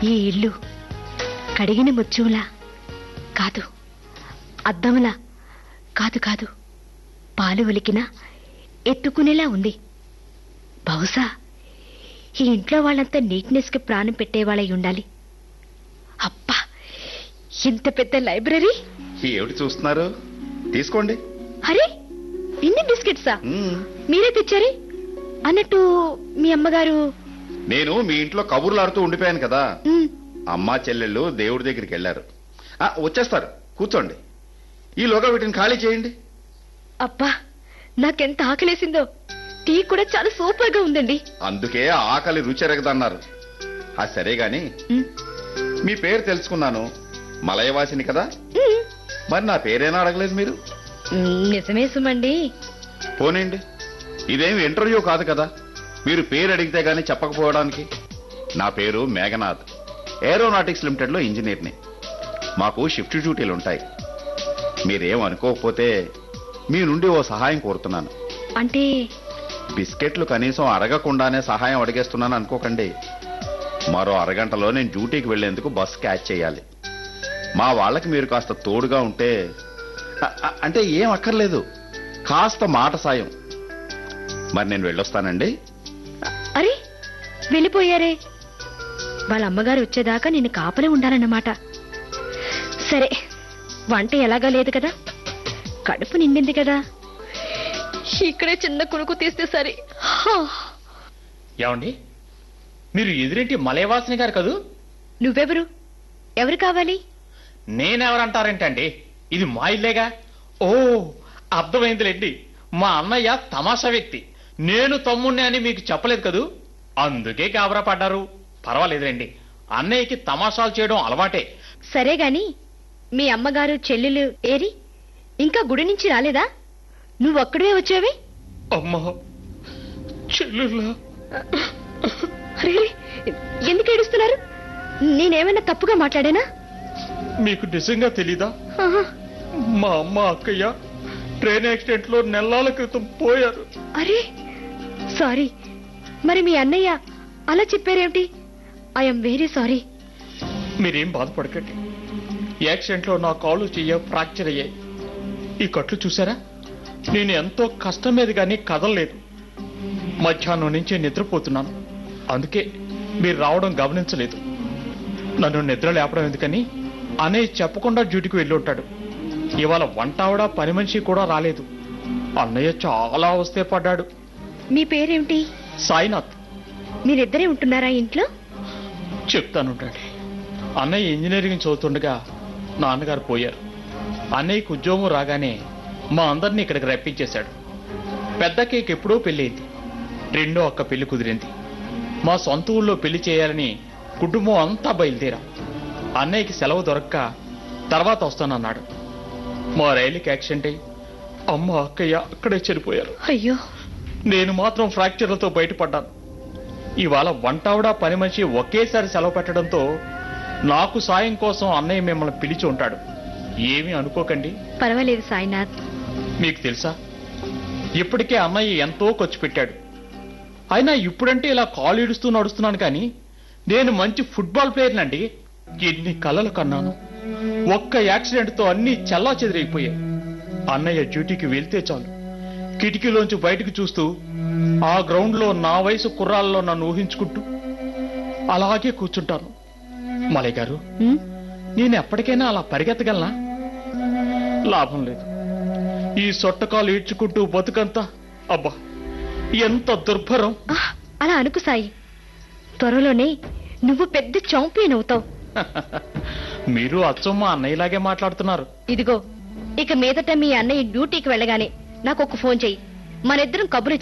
ఈ ఇల్లు కడిగిన ముత్యంలా కాదు అద్దంలా కాదు కాదు పాలు ఒలికినా ఎత్తుకునేలా ఉంది బహుశా ఈ ఇంట్లో వాళ్ళంతా నీట్నెస్ కి ప్రాణం పెట్టేవాళ్ళై ఉండాలి అబ్బా ఇంత పెద్ద లైబ్రరీ ఏమిటి చూస్తున్నారు తీసుకోండి అరే ఇన్ని బిస్కెట్సా మ్మ్. మీరే తెచ్చారే అన్నట్టు మీ అమ్మగారు నేను మీ ఇంట్లో కబుర్లు ఆడుతూ ఉండిపోయాను కదా ఉమ్, అమ్మా చెల్లెళ్ళు దేవుడి దగ్గరికి వెళ్ళారు ఆ, వచ్చేస్తారు కూర్చోండి ఈలోగా వీటిని ఖాళీ చేయండి అబ్బా నాకెంత ఆకలేసిందో టీ కూడా చాలా సూపర్ గా ఉందండి అందుకే ఆకలి రుచెరగదన్నారు ఆ సరే గాని ఉమ్, మీ పేరు తెలుసుకున్నాను మలయవాసిని కదా ఉమ్, మరి నా పేరేనా అడగలేదు మీరు ఉమ్, నిజమే సుమండి పోనండి ఇదేమి ఇంటర్వ్యూ కాదు కదా మీరు పేరు అడిగితే గానీ చెప్పకపోవడానికి నా పేరు మేఘనాథ్ ఏరోనాటిక్స్ లిమిటెడ్ లో ఇంజనీర్ని మాకు షిఫ్ట్ డ్యూటీలు ఉంటాయి మీరేం అనుకోకపోతే మీ నుండి ఓ సహాయం కోరుతున్నాను అంటే బిస్కెట్లు కనీసం అడగకుండానే సహాయం అడిగేస్తున్నాను అనుకోకండి మరో అరగంటలో నేను డ్యూటీకి వెళ్లేందుకు బస్ క్యాచ్ చేయాలి మా వాళ్ళకి మీరు కాస్త తోడుగా ఉంటే అ- అ- అంటే ఏం అక్కర్లేదు కాస్త మాట సాయం మరి నేను వెళ్ళొస్తానండి అరే వెళ్ళిపోయారే వాళ్ళ అమ్మగారు వచ్చేదాకా నిన్ను కాపలే ఉండాలన్నమాట సరే వంట ఎలాగా లేదు కదా కడుపు నిండింది కదా ఇక్కడే చిన్న కునుకు తీస్తే సరే హా. ఏమండి మీరు ఎదురేంటి మలయవాసిని గారు కదూ నువ్వెవరు ఎవరు కావాలి నేనెవరంటారేంటండి ఇది మా ఇల్లేగా ఓ అర్థమైందిలేండి మా అన్నయ్య తమాషా వ్యక్తి నేను తమ్ముణ్ణి అని మీకు చెప్పలేదు కదూ అందుకే గాబరా పడ్డారు పర్వాలేదులేండి అన్నయ్యకి తమాషాలు చేయడం అలవాటే సరే గాని మీ అమ్మగారు చెల్లెలు ఏరి ఇంకా గుడి నుంచి రాలేదా నువ్వు ఒక్కడే వచ్చావి అమ్మా చెల్లులా అరే అరే, ఎందుకు ఏడుస్తున్నారు నేనేమైనా తప్పుగా మాట్లాడానా మీకు నిజంగా తెలీదా ఆహా. మా అమ్మ అక్కయ్య ట్రైన్ యాక్సిడెంట్ లో నెలల క్రితం పోయారు అరే సారీ మరి మీ అన్నయ్య అలా చెప్పారేమిటి ఐఎమ్ వెరీ సారీ మీరేం బాధపడకండి యాక్సిడెంట్ లో నా కాళ్ళు చెయ్య ఫ్రాక్చర్ అయ్యాయి ఈ కట్లు చూసారా నేను ఎంతో కష్టం మీద కానీ కదలలేదు మధ్యాహ్నం నుంచి నిద్రపోతున్నాను అందుకే మీరు రావడం గమనించలేదు నన్ను నిద్ర లేపడం ఎందుకని అన్నయ్య చెప్పకుండా డ్యూటీకి వెళ్ళి ఉంటాడు ఇవాళ వంట ఆవిడ పని మనిషి కూడా రాలేదు అన్నయ్య చాలా అవస్థే పడ్డాడు మీ పేరేమిటి సాయినాథ్ మీరిద్దరే ఉంటున్నారా ఇంట్లో చెప్తానుండండి అన్నయ్య ఇంజనీరింగ్ చదువుతుండగా నాన్నగారు పోయారు అన్నయ్యకు ఉద్యోగం రాగానే మా అందరినీ ఇక్కడికి రప్పించేశాడు పెద్ద కేక్ ఎప్పుడో పెళ్ళయింది రెండో అక్క పెళ్లి కుదిరింది మా సొంత ఊళ్ళో పెళ్లి చేయాలని కుటుంబం అంతా బయలుదేరాం అన్నయ్యకి సెలవు దొరక్క తర్వాత వస్తానన్నాడు మా రైలుకి యాక్సిడెంట్ అయ్యి అమ్మ అక్కయ్య అక్కడే చనిపోయారు అయ్యో నేను మాత్రం ఫ్రాక్చర్లతో బయటపడ్డాను ఇవాళ వంటావిడ పని మనిషి ఒకేసారి సెలవు పెట్టడంతో నాకు సాయం కోసం అన్నయ్య మిమ్మల్ని పిలిచి ఉంటాడు ఏమీ అనుకోకండి పర్వాలేదు సాయినాథ్ మీకు తెలుసా ఇప్పటికే అన్నయ్య ఎంతో ఖర్చు పెట్టాడు అయినా ఇప్పుడంటే ఇలా కాలు ఇడుస్తూ నడుస్తున్నాను కానీ నేను మంచి ఫుట్బాల్ ప్లేయర్నండి ఎన్ని కలలు కన్నాను ఒక్క యాక్సిడెంట్తో అన్నీ చల్లా చెదిరైపోయాయి అన్నయ్య డ్యూటీకి వెళ్తే చాలు కిటికీలోంచి బయటకు చూస్తూ ఆ గ్రౌండ్లో నా వయసు కుర్రాల్లో నన్ను ఊహించుకుంటూ అలాగే కూర్చుంటాను మలయ్ గారు ఉమ్, నేను ఎప్పటికైనా అలా పరిగెత్తగలనా లాభం లేదు ఈ సొట్టకాలు ఈడ్చుకుంటూ బతుకంతా అబ్బా ఎంత దుర్భరం ఆ, అలా అనుకు సాయి త్వరలోనే నువ్వు పెద్ద చాంపియన్ అవుతావు మీరు అచ్చమ్మ అన్నయ్యలాగే మాట్లాడుతున్నారు ఇదిగో ఇక మీదట మీ అన్నయ్య డ్యూటీకి వెళ్ళగానే నాకు ఒక ఫోన్ చెయ్యి మనిద్దరం కబురు